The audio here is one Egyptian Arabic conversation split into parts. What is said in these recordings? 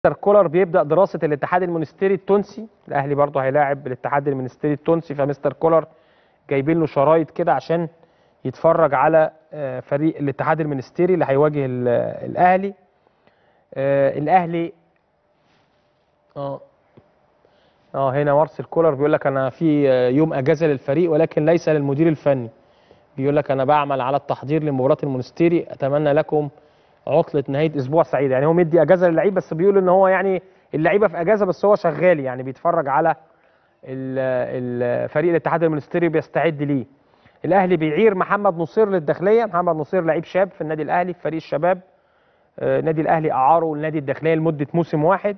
مستر كولر بيبدا دراسه الاتحاد المونستيري التونسي الاهلي برضه هيلاعب الاتحاد المونستيري التونسي فمستر كولر جايبين له شرايط كده عشان يتفرج على آه، فريق الاتحاد المونستيري اللي هيواجه ال- الاهلي آه، الاهلي اه اه هنا مارسيل كولر بيقول لك انا في آه، يوم اجازه للفريق ولكن ليس للمدير الفني بيقول لك انا بعمل على التحضير لمباراه المونستيري اتمنى لكم عطله نهايه اسبوع سعيده يعني هو مدي اجازه للعيب بس بيقول ان هو يعني اللعيبه في اجازه بس هو شغال يعني بيتفرج على ال- ال- فريق الاتحاد المونستيري بيستعد ليه الاهلي بيعير محمد نصير للداخليه محمد نصير لعيب شاب في النادي الاهلي في فريق الشباب آه، نادي الاهلي اعاره لنادي الداخليه لمده موسم واحد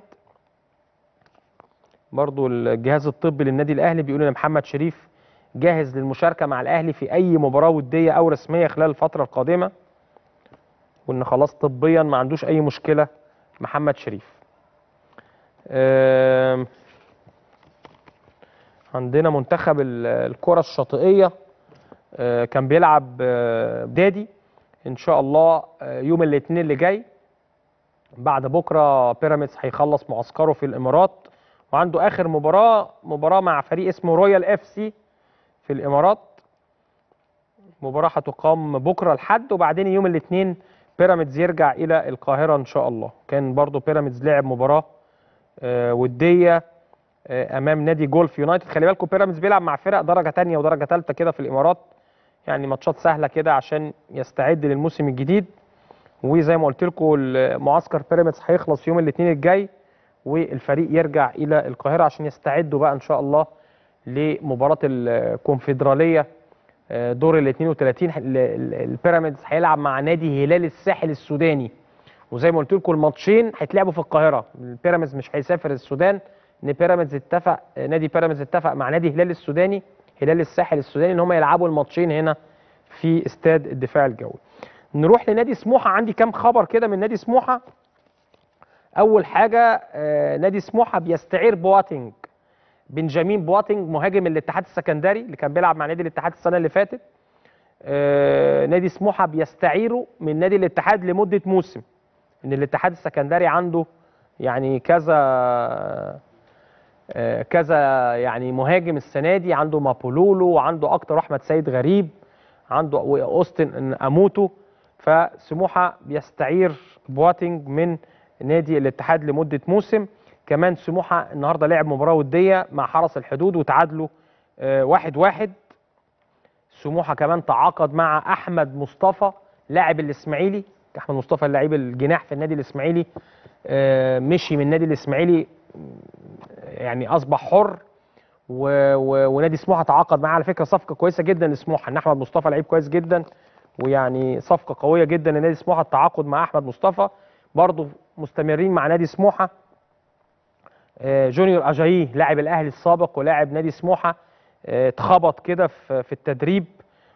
برضو الجهاز الطبي للنادي الاهلي بيقول ان محمد شريف جاهز للمشاركه مع الاهلي في اي مباراه وديه او رسميه خلال الفتره القادمه وان خلاص طبيا ما عندوش اي مشكله محمد شريف آم، عندنا منتخب ال- الكره الشاطئيه آه، كان بيلعب آه، دادي ان شاء الله آه، يوم الاثنين اللي جاي بعد بكره بيراميدز هيخلص معسكره في الامارات وعنده اخر مباراه مباراه مع فريق اسمه رويال اف سي في الامارات مباراه هتقام بكره الحد وبعدين يوم الاثنين بيراميدز يرجع الى القاهره ان شاء الله كان برضو بيراميدز لعب مباراه آه، وديه آه، امام نادي جولف يونايتد خلي بالكم بيراميدز بيلعب مع فرق درجه تانية ودرجه ثالثه كده في الامارات يعني ماتشات سهله كده عشان يستعد للموسم الجديد وزي ما قلت لكم معسكر بيراميدز هيخلص يوم الاثنين الجاي والفريق يرجع الى القاهره عشان يستعدوا بقى ان شاء الله لمباراه الكونفدراليه آه، دور ال 32 ال- ال- البيراميدز هيلعب مع نادي هلال الساحل السوداني وزي ما قلت لكم الماتشين هيتلعبوا في القاهره البيراميدز مش هيسافر السودان ان بيراميدز اتفق آه، نادي بيراميدز اتفق مع نادي هلال السوداني هلال الساحل السوداني ان هم يلعبوا الماتشين هنا في استاد الدفاع الجوي نروح لنادي سموحه عندي كام خبر كده من نادي سموحه اول حاجه آه، نادي سموحه بيستعير بواتينج بنجامين بواتينج مهاجم الاتحاد السكندري اللي كان بيلعب مع نادي الاتحاد السنه اللي فاتت آه، نادي سموحه بيستعيره من نادي الاتحاد لمده موسم ان الاتحاد السكندري عنده يعني كذا آه، كذا يعني مهاجم السنه دي عنده مابولولو وعنده اكتر احمد سيد غريب عنده اوستن اموتو فسموحه بيستعير بواتينج من نادي الاتحاد لمده موسم كمان سموحه النهارده لعب مباراه وديه مع حرس الحدود وتعادلوا آه، واحد واحد سموحه كمان تعاقد مع احمد مصطفى لاعب الاسماعيلي احمد مصطفى اللاعب الجناح في النادي الاسماعيلي آه، مشي من النادي الاسماعيلي يعني اصبح حر و... و... ونادي سموحه تعاقد معاه على فكره صفقه كويسه جدا لسموحه ان احمد مصطفى لعيب كويس جدا ويعني صفقه قويه جدا لنادي سموحه التعاقد مع احمد مصطفى برضه مستمرين مع نادي سموحه آه، جونيور اجاييه لاعب الاهلي السابق ولاعب نادي سموحه آه، اتخبط كده في في التدريب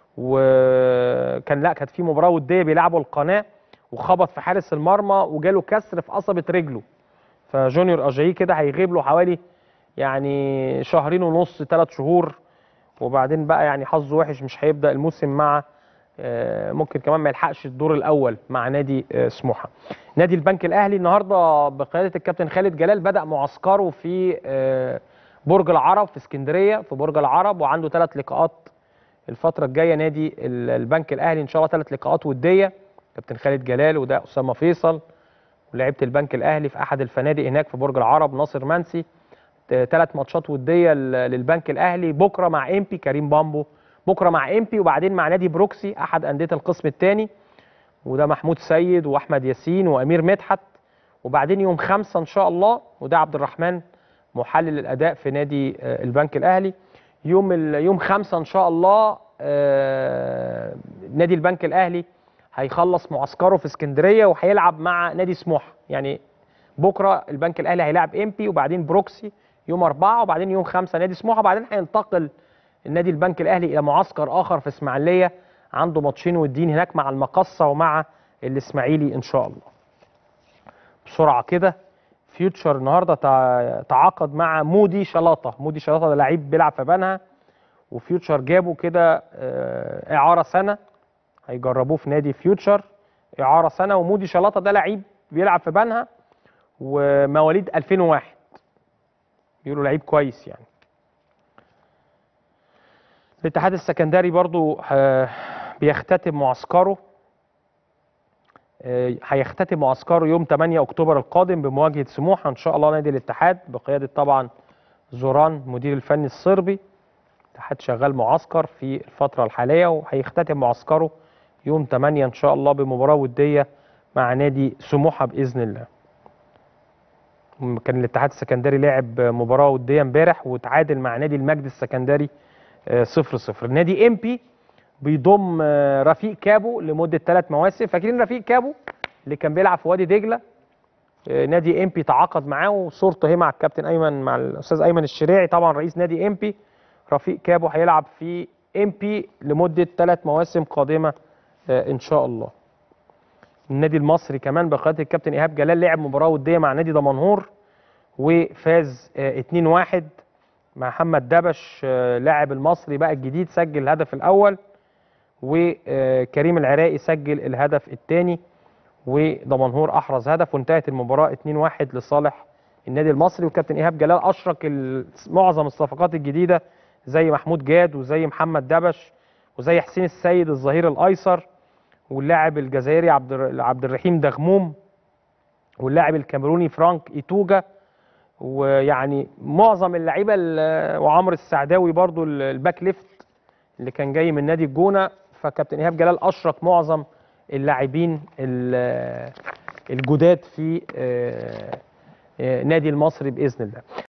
وكان لا كانت في مباراه وديه بيلعبوا القناه وخبط في حارس المرمى وجاله كسر في قصبه رجله فجونيور اجاييه كده هيغيب له حوالي يعني شهرين ونص ثلاث شهور وبعدين بقى يعني حظه وحش مش هيبدا الموسم مع آه، ممكن كمان ما يلحقش الدور الاول مع نادي آه، سموحه. نادي البنك الاهلي النهارده بقياده الكابتن خالد جلال بدا معسكره في آه، برج العرب في اسكندريه في برج العرب وعنده ثلاث لقاءات الفتره الجايه نادي ال- البنك الاهلي ان شاء الله ثلاث لقاءات وديه كابتن خالد جلال وده اسامه فيصل ولعيبه البنك الاهلي في احد الفنادق هناك في برج العرب ناصر منسي ثلاث ماتشات وديه ل- للبنك الاهلي بكره مع امبي كريم بامبو بكره مع امبي وبعدين مع نادي بروكسي احد انديه القسم الثاني وده محمود سيد واحمد ياسين وامير مدحت وبعدين يوم خمسة ان شاء الله وده عبد الرحمن محلل الاداء في نادي آه، البنك الاهلي يوم ال- يوم خمسة ان شاء الله آه، نادي البنك الاهلي هيخلص معسكره في اسكندريه وهيلعب مع نادي سموحه يعني بكره البنك الاهلي هيلاعب امبي وبعدين بروكسي يوم أربعة وبعدين يوم خمسة نادي سموحه وبعدين هينتقل النادي البنك الاهلي الى معسكر اخر في اسماعيليه عنده ماتشين ودين هناك مع المقصه ومع الاسماعيلي ان شاء الله بسرعه كده فيوتشر النهارده تع- تعاقد مع مودي شلاطه مودي شلاطه ده لعيب بيلعب في بنها وفيوتشر جابه كده آه، اعاره سنه هيجربوه في نادي فيوتشر اعاره سنه ومودي شلاطه ده لعيب بيلعب في بنها ومواليد 2001 بيقولوا لعيب كويس يعني الاتحاد السكندري برضو آه، بيختتم معسكره آه، هيختتم معسكره يوم 8 اكتوبر القادم بمواجهه سموحه ان شاء الله نادي الاتحاد بقياده طبعا زوران مدير الفني الصربي الاتحاد شغال معسكر في الفتره الحاليه وهيختتم معسكره يوم 8 ان شاء الله بمباراه وديه مع نادي سموحه باذن الله كان الاتحاد السكندري لعب مباراه وديه امبارح وتعادل مع نادي المجد السكندري آه، صفر صفر نادي امبي بيضم آه، رفيق كابو لمده ثلاث مواسم فاكرين رفيق كابو اللي كان بيلعب في وادي دجله آه، نادي امبي تعاقد معاه وصورته هي مع الكابتن ايمن مع الاستاذ ايمن الشريعي طبعا رئيس نادي امبي رفيق كابو هيلعب في امبي لمده ثلاث مواسم قادمه آه، ان شاء الله النادي المصري كمان بقياده الكابتن ايهاب جلال لعب مباراه وديه مع نادي دمنهور وفاز آه، 2-1 مع محمد دبش آه، لاعب المصري بقى الجديد سجل الهدف الاول وكريم العراقي سجل الهدف الثاني ودمنهور احرز هدف وانتهت المباراه 2-1 لصالح النادي المصري وكابتن ايهاب جلال اشرك ال- معظم الصفقات الجديده زي محمود جاد وزي محمد دبش وزي حسين السيد الظهير الايسر واللاعب الجزائري عبد الر- عبد الرحيم دغموم واللاعب الكاميروني فرانك ايتوجا ويعني معظم اللعيبه ال- وعمرو السعداوي برضو ال- الباك ليفت اللي كان جاي من نادي الجونه فكابتن ايهاب جلال اشرك معظم اللاعبين ال- الجداد في آه، آه، نادي المصري باذن الله